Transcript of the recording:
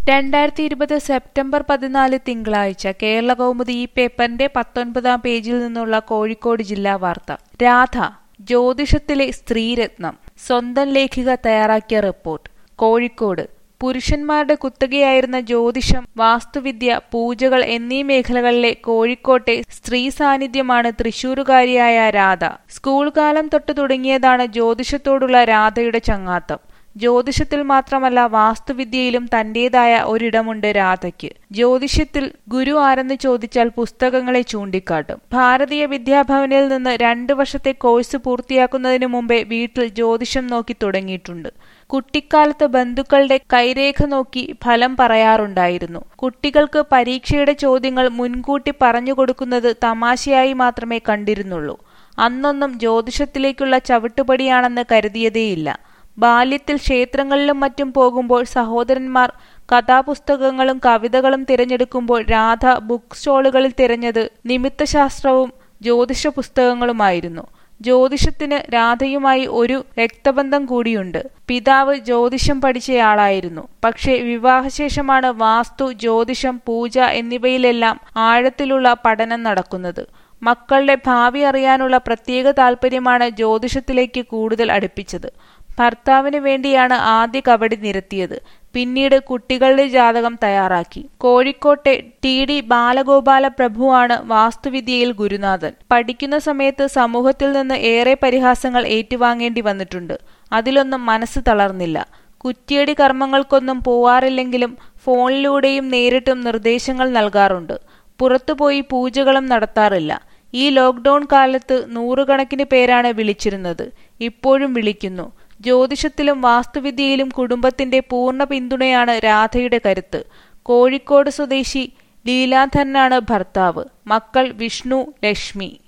രണ്ടായിരത്തി ഇരുപത് സെപ്റ്റംബർ പതിനാല് തിങ്കളാഴ്ച കേരള കൗമുദി ഈ പേപ്പറിന്റെ പത്തൊൻപതാം പേജിൽ നിന്നുള്ള കോഴിക്കോട് ജില്ലാ വാർത്ത രാധ ജ്യോതിഷത്തിലെ സ്ത്രീരത്നം സ്വന്തം ലേഖിക തയ്യാറാക്കിയ റിപ്പോർട്ട് കോഴിക്കോട് പുരുഷന്മാരുടെ കുത്തകയായിരുന്ന ജ്യോതിഷം വാസ്തുവിദ്യ പൂജകൾ എന്നീ മേഖലകളിലെ കോഴിക്കോട്ടെ സ്ത്രീ സാന്നിധ്യമാണ് തൃശൂരുകാരിയായ രാധ സ്കൂൾ കാലം തൊട്ടു തുടങ്ങിയതാണ് ജ്യോതിഷത്തോടുള്ള രാധയുടെ ചങ്ങാത്തം ജ്യോതിഷത്തിൽ മാത്രമല്ല വാസ്തുവിദ്യയിലും തന്റേതായ ഒരിടമുണ്ട് രാധയ്ക്ക് ജ്യോതിഷത്തിൽ ഗുരു ആരെന്ന് ചോദിച്ചാൽ പുസ്തകങ്ങളെ ചൂണ്ടിക്കാട്ടും ഭാരതീയ വിദ്യാഭവനിൽ നിന്ന് രണ്ടു വർഷത്തെ കോഴ്സ് പൂർത്തിയാക്കുന്നതിന് മുമ്പേ വീട്ടിൽ ജ്യോതിഷം നോക്കി തുടങ്ങിയിട്ടുണ്ട് കുട്ടിക്കാലത്ത് ബന്ധുക്കളുടെ കൈരേഖ നോക്കി ഫലം പറയാറുണ്ടായിരുന്നു കുട്ടികൾക്ക് പരീക്ഷയുടെ ചോദ്യങ്ങൾ മുൻകൂട്ടി പറഞ്ഞു കൊടുക്കുന്നത് തമാശയായി മാത്രമേ കണ്ടിരുന്നുള്ളൂ അന്നൊന്നും ജ്യോതിഷത്തിലേക്കുള്ള ചവിട്ടുപടിയാണെന്ന് കരുതിയതേയില്ല ബാല്യത്തിൽ ക്ഷേത്രങ്ങളിലും മറ്റും പോകുമ്പോൾ സഹോദരന്മാർ കഥാപുസ്തകങ്ങളും കവിതകളും തിരഞ്ഞെടുക്കുമ്പോൾ രാധ ബുക്ക് സ്റ്റോളുകളിൽ തിരഞ്ഞത് നിമിത്തശാസ്ത്രവും ജ്യോതിഷ പുസ്തകങ്ങളുമായിരുന്നു ജ്യോതിഷത്തിന് രാധയുമായി ഒരു രക്തബന്ധം കൂടിയുണ്ട് പിതാവ് ജ്യോതിഷം പഠിച്ചയാളായിരുന്നു പക്ഷേ വിവാഹശേഷമാണ് വാസ്തു ജ്യോതിഷം പൂജ എന്നിവയിലെല്ലാം ആഴത്തിലുള്ള പഠനം നടക്കുന്നത് മക്കളുടെ ഭാവി അറിയാനുള്ള പ്രത്യേക താല്പര്യമാണ് ജ്യോതിഷത്തിലേക്ക് കൂടുതൽ അടുപ്പിച്ചത് ഭർത്താവിന് വേണ്ടിയാണ് ആദ്യ കബഡി നിരത്തിയത് പിന്നീട് കുട്ടികളുടെ ജാതകം തയ്യാറാക്കി കോഴിക്കോട്ടെ ടി ഡി ബാലഗോപാല പ്രഭുവാണ് വാസ്തുവിദ്യയിൽ ഗുരുനാഥൻ പഠിക്കുന്ന സമയത്ത് സമൂഹത്തിൽ നിന്ന് ഏറെ പരിഹാസങ്ങൾ ഏറ്റുവാങ്ങേണ്ടി വന്നിട്ടുണ്ട് അതിലൊന്നും മനസ്സ് തളർന്നില്ല കുറ്റിയടി കർമ്മങ്ങൾക്കൊന്നും പോവാറില്ലെങ്കിലും ഫോണിലൂടെയും നേരിട്ടും നിർദ്ദേശങ്ങൾ നൽകാറുണ്ട് പുറത്തുപോയി പൂജകളും നടത്താറില്ല ഈ ലോക്ക്ഡൌൺ കാലത്ത് നൂറുകണക്കിന് പേരാണ് വിളിച്ചിരുന്നത് ഇപ്പോഴും വിളിക്കുന്നു ജ്യോതിഷത്തിലും വാസ്തുവിദ്യയിലും കുടുംബത്തിന്റെ പൂർണ്ണ പിന്തുണയാണ് രാധയുടെ കരുത്ത് കോഴിക്കോട് സ്വദേശി ലീലാധരനാണ് ഭർത്താവ് മക്കൾ വിഷ്ണു ലക്ഷ്മി